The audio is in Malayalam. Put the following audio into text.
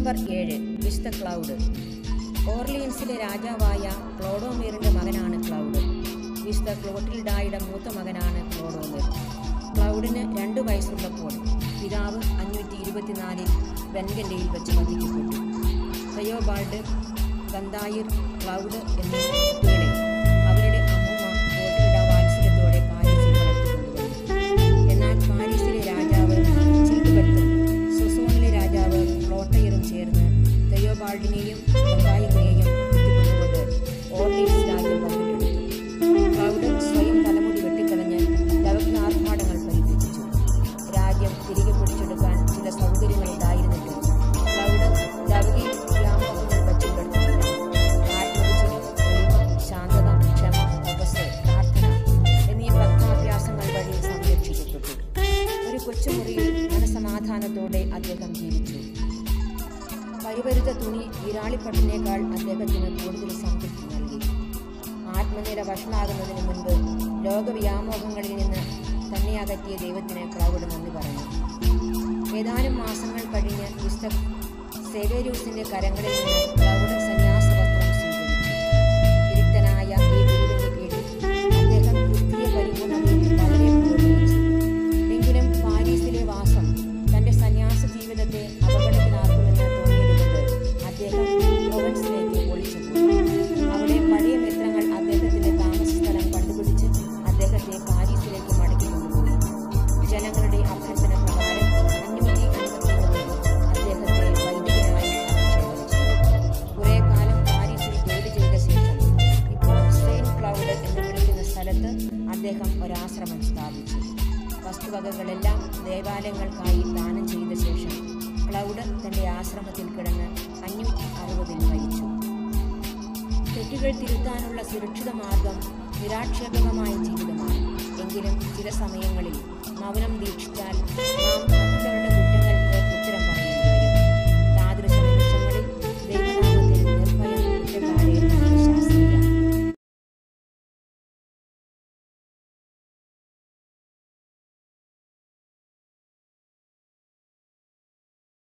സെപ്റ്റംബർ ഏഴ് വിശുദ്ധ ക്ലൗഡ് ഓർലിയൻസിലെ രാജാവായ ക്ലോഡോമീറിന്റെ മകനാണ് ക്ലൗഡ് വിശുദ്ധ ക്ലോട്ടിൽഡായുടെ മൂത്ത മകനാണ് ക്ലോഡോമീർ ക്ലൗഡിന് രണ്ട് വയസ്സുള്ളപ്പോൾ പിതാവ് അഞ്ഞൂറ്റി ഇരുപത്തിനാലിൽ വെൻഗൻഡയിൽ വെച്ച് വധിക്കപ്പെട്ടു തയോബാൾഡ് ഗന്തായിർ ക്ലൗഡ് എന്നീ കുട്ടികളെ അവരുടെ അമ്മൂമ്മ ക്ലോട്ടിൽഡ വാത്സല്യത്തോടെ പാരീസിൽ വളർത്തിക്കൊണ്ടുവന്നു എന്നാൽ പാരീസിലെ രാജാവ് ചിൽബർട്ടും സൊസോണിലെ രാജാവ് ക്ലോട്ടയറും ചേർന്ന് തെയോബാൾഡിനെയും ഗംഗായിറിനെയും കൊണ്ടുകൊണ്ട് ഓർലീൻസ് രാജ്യം പങ്കിട്ടെടുത്തു ക്ലൗഡ് സ്വയം തലമുടി വെട്ടിക്കളഞ്ഞ് ലവജ്ഞാർഭാടങ്ങൾ പരിത്യജിച്ചു രാജ്യം തിരികെ പിടിച്ചെടുക്കാൻ ചില സൗകര്യങ്ങൾ ഉണ്ടായിരുന്നിട്ടും ക്ലൗഡ് ലവകി വ്യാമോഹങ്ങൾ വച്ചുപെടുത്തിയില്ല ആത്മവിജയം എളിമ ശാന്തത ക്ഷമ തപസ് പ്രാർത്ഥന എന്നീ ഭക്താഭ്യാസങ്ങൾ വഴി സംരക്ഷിക്കപ്പെട്ടു ഒരു കൊച്ചുമുറിയിൽ മനസമാധാനത്തോടെ അദ്ദേഹം ജീവിച്ചു പരിവരുത്ത തുണി ഈരാളിപ്പട്ടിനേക്കാൾ അദ്ദേഹത്തിന് കൂടുതൽ സംതൃപ്തി നൽകി ആത്മനില വഷളാകുന്നതിന് മുൻപ് ലോകവ്യാമോഹങ്ങളിൽ നിന്ന് തന്നെ അകറ്റിയ ദൈവത്തിന് ക്ലൗഡ് നന്ദി പറഞ്ഞു ഏതാനും മാസങ്ങൾ കഴിഞ്ഞ് മിസ്റ്റർ സേവേരിയൂസിന്റെ കരങ്ങളിൽ നിന്ന് ക്ലൗഡ് സന്യാസ വസ്ത്രം സ്വീകരിച്ചു വിരുദ്ധനായ ഈ ഗുരുവിന്റെ കീഴിൽ അദ്ദേഹം ക്രിസ്തീയ പരിപൂർണതയിൽ വളരെ പുരോഗമിച്ചു എങ്കിലും പാരീസിലെ വാസം തന്റെ സന്യാസ ജീവിതത്തെ അപകടത്തിലാക്കുമെന്ന് തോന്നിയതുകൊണ്ട് അദ്ദേഹം പ്രൊവൻസിലേക്ക് ഒളിച്ചുപോയി അവിടെ പഴയ മിത്രങ്ങൾ അദ്ദേഹത്തിന്റെ താമസ സ്ഥലം കണ്ടുപിടിച്ച് അദ്ദേഹത്തെ പാരീസിലേക്ക് മടക്കി കൊണ്ടുപോയി ജനങ്ങളുടെ അഭ്യർത്ഥന പ്രകാരം അഞ്ഞൂറ്റി അൻപത്തിമൂന്നിൽ അദ്ദേഹത്തെ വൈദികനായി അഭിഷേകം ചെയ്തു കുറെ കാലം പാരീസിൽ ജോലി ചെയ്ത ശേഷം ഇപ്പോൾ സെയിന്റ് ക്ലൗഡ് എന്ന് വിളിക്കുന്ന സ്ഥലത്ത് അദ്ദേഹം ഒരാശ്രമം സ്ഥാപിച്ചു വസ്തുവകകളെല്ലാം ദേവാലയങ്ങൾക്കായി ദാനം ചെയ്ത ശേഷം ക്ലൗഡ് തന്റെ ആശ്രമത്തിൽ കിടന്ന് അഞ്ഞൂറ്റി അറുപതിൽ മരിച്ചു തെറ്റുകൾ തിരുത്താനുള്ള സുരക്ഷിത മാർഗം നിരാക്ഷേപകമായ ജീവിതമാണ് എങ്കിലും ചില സമയങ്ങളിൽ മൗനം ദീക്ഷിച്ചാൽ നാം